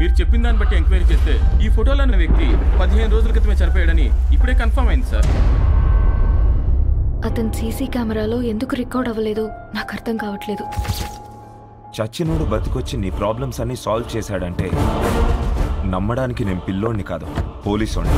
మీరు చెప్పిన దాన్ని బట్టి ఎంక్వైరీ చేస్తే ఈ ఫోటోలో ఉన్న వ్యక్తి పదిహేను రోజుల క్రితమే చనిపోయాడని ఇప్పుడే కన్ఫర్మ్ అయింది సార్ అతని సీసీ కెమెరాలో ఎందుకు రికార్డ్ అవ్వలేదు నాకు అర్థం కావట్లేదు చచ్చినోడు బతికొచ్చి నీ ప్రాబ్లమ్స్ అన్ని సాల్వ్ చేశాడంటే నమ్మడానికి నేను పిల్లోడిని కాదు పోలీసోడిని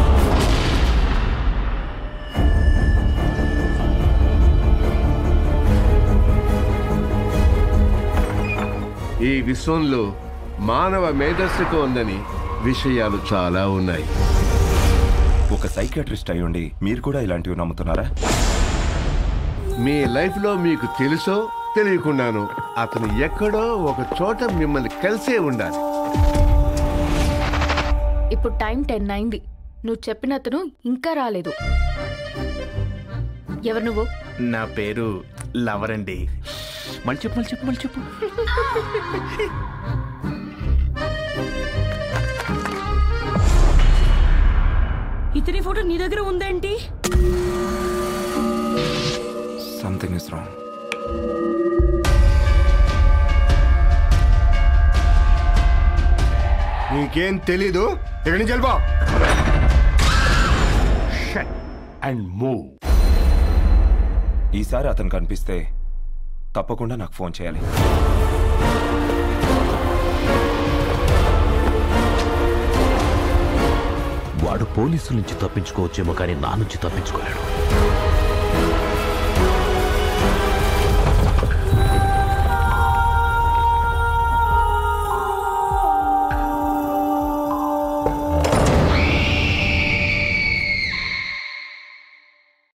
ఈ విశ్వంలో మానవ మేధస్సుకు ఉందని విషయాలు చాలా ఉన్నాయి ఒక సైకాట్రిస్ట్ అయ్యుండి మీరు కూడా ఇలాంటివి నమ్ముతున్నారా మీ లైఫ్లో మీకు తెలుసో తెలియకుండాను అతను ఎక్కడో ఒక చోట మిమ్మల్ని కలిసే ఉండాలి ఇప్పుడు టైం టెన్ అయింది నువ్వు చెప్పిన అతను ఇంకా రాలేదు ఎవరు నువ్వు నా పేరు లవర్ అండి మళ్ళీ చెప్పు మళ్ళీ చెప్పు మళ్ళీ చెప్పు ఇతని ఫోటో నీ దగ్గర ఉందేంటి సంథింగ్ ఇస్ రాంగ్ నీకేం తెలీదు ఇక్కడి నుంచి వెళ్ళిపో అండ్ మూవ్ ఈసారి అతను కనిపిస్తే తప్పకుండా నాకు ఫోన్ చేయాలి వాడు పోలీసుల నుంచి తప్పించుకోవచ్చేమో కానీ నా నుంచి తప్పించుకోలేడు